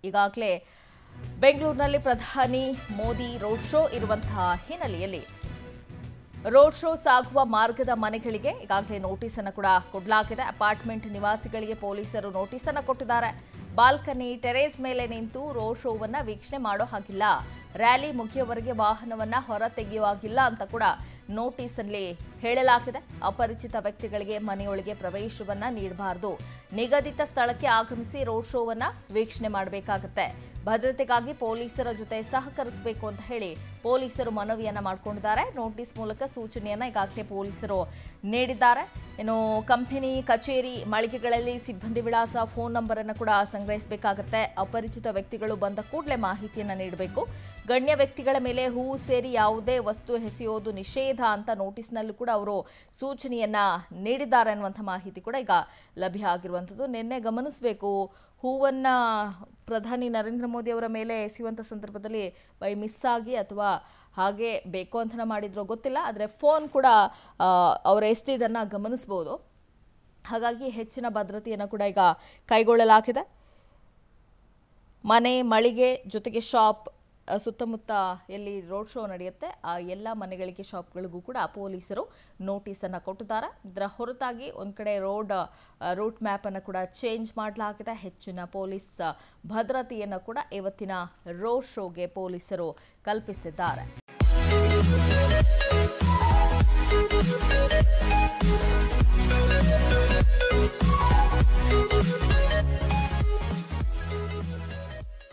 ಈಗಾಗಲೇ ಬೆಂಗಳೂರಿನಲ್ಲಿ ಪ್ರಧಾನಿ ಮೋದಿ ರೋಡ್ ಶೋ ಇರುವಂತಹ ಹಿನ್ನೆಲೆಯಲ್ಲಿ ರೋಡ್ ಶೋ ಸಾಗುವ ಮಾರ್ಗದ ಮನೆಗಳಿಗೆ ಈಗಾಗಲೇ ನೋಟಿಸ್ ಅನ್ನು ಕೂಡ ಕೊಡಲಾಗಿದೆ ಅಪಾರ್ಟ್ಮೆಂಟ್ ನಿವಾಸಿಗಳಿಗೆ ಪೊಲೀಸರು ನೋಟಿಸ್ ಅನ್ನು ಕೊಟ್ಟಿದ್ದಾರೆ ಬಾಲ್ಕನಿ ಟೆರೇಸ್ ಮೇಲೆ ನಿಂತು ರೋಡ್ ಶೋವನ್ನ ವೀಕ್ಷಣೆ ಮಾಡೋ ಹಾಗಿಲ್ಲ ರ್ಯಾಲಿ ಮುಗಿಯುವವರೆಗೆ ವಾಹನವನ್ನ ಹೊರ ತೆಗೆಯುವಾಗಿಲ್ಲ ಅಂತ ಕೂಡ ನೋಟಿಸ್ ಅಲ್ಲಿ ಹೇಳಲಾಗಿದೆ ಅಪರಿಚಿತ ವ್ಯಕ್ತಿಗಳಿಗೆ ಮನೆಯೊಳಗೆ ಪ್ರವೇಶವನ್ನ ನೀಡಬಾರದು ನಿಗದಿತ ಸ್ಥಳಕ್ಕೆ ಆಗಮಿಸಿ ರೋಡ್ ಶೋವನ್ನ ವೀಕ್ಷಣೆ ಮಾಡಬೇಕಾಗುತ್ತೆ ಭದ್ರತೆಗಾಗಿ ಪೊಲೀಸರ ಜೊತೆ ಸಹಕರಿಸಬೇಕು ಅಂತ ಹೇಳಿ ಪೊಲೀಸರು ಮನವಿಯನ್ನ ಮಾಡಿಕೊಂಡಿದ್ದಾರೆ ನೋಟಿಸ್ ಮೂಲಕ ಸೂಚನೆಯನ್ನ ಈಗಾಗಲೇ ಪೊಲೀಸರು ನೀಡಿದ್ದಾರೆ ಇನ್ನು ಕಂಪನಿ ಕಚೇರಿ ಮಳಿಗೆಗಳಲ್ಲಿ ಸಿಬ್ಬಂದಿ ವಿಳಾಸ ಫೋನ್ ನಂಬರ್ ಅನ್ನು ಕೂಡ ಸಂಗ್ರಹಿಸಬೇಕಾಗುತ್ತೆ ಅಪರಿಚಿತ ವ್ಯಕ್ತಿಗಳು ಬಂದ ಕೂಡಲೇ ಮಾಹಿತಿಯನ್ನ ನೀಡಬೇಕು ಗಣ್ಯ ವ್ಯಕ್ತಿಗಳ ಮೇಲೆ ಹೂವು ಸೇರಿ ಯಾವುದೇ ವಸ್ತು ಎಸೆಯೋದು ನಿಷೇಧ ಅಂತ ನೋಟಿಸ್ನಲ್ಲೂ ಕೂಡ ಅವರು ಸೂಚನೆಯನ್ನ ನೀಡಿದ್ದಾರೆ ಅನ್ನುವಂಥ ಮಾಹಿತಿ ಕೂಡ ಈಗ ಲಭ್ಯ ಆಗಿರುವಂಥದ್ದು ನಿನ್ನೆ ಗಮನಿಸಬೇಕು ಹೂವನ್ನ ಪ್ರಧಾನಿ ನರೇಂದ್ರ ಮೋದಿ ಅವರ ಮೇಲೆ ಎಸೆಯುವಂಥ ಸಂದರ್ಭದಲ್ಲಿ ಬೈ ಮಿಸ್ ಆಗಿ ಅಥವಾ ಹಾಗೆ ಬೇಕು ಅಂತ ಮಾಡಿದ್ರೋ ಗೊತ್ತಿಲ್ಲ ಆದರೆ ಫೋನ್ ಕೂಡ ಅವರು ಎಸ್ತಿದ್ದನ್ನು ಗಮನಿಸ್ಬೋದು ಹಾಗಾಗಿ ಹೆಚ್ಚಿನ ಭದ್ರತೆಯನ್ನು ಕೂಡ ಈಗ ಕೈಗೊಳ್ಳಲಾಗಿದೆ ಮನೆ ಮಳಿಗೆ ಜೊತೆಗೆ ಶಾಪ್ ಅ, ಸುತ್ತಮುತ್ತ ಎಲ್ಲಿ ರೋಡ್ ಶೋ ನಡೆಯುತ್ತೆ ಆ ಎಲ್ಲ ಮನೆಗಳಿಗೆ ಶಾಪ್ಗಳಿಗೂ ಕೂಡ ಪೊಲೀಸರು ನೋಟಿಸನ್ನು ಕೊಟ್ಟಿದ್ದಾರೆ ಇದರ ಹೊರತಾಗಿ ಒಂದು ಕಡೆ ರೋಡ್ ಅ, ರೂಟ್ ಮ್ಯಾಪನ್ನು ಕೂಡ ಚೇಂಜ್ ಮಾಡಲಾಗಿದೆ ಹೆಚ್ಚಿನ ಪೊಲೀಸ್ ಅ, ಭದ್ರತೆಯನ್ನು ಕೂಡ ಇವತ್ತಿನ ರೋಡ್ ಶೋಗೆ ಪೊಲೀಸರು ಕಲ್ಪಿಸಿದ್ದಾರೆ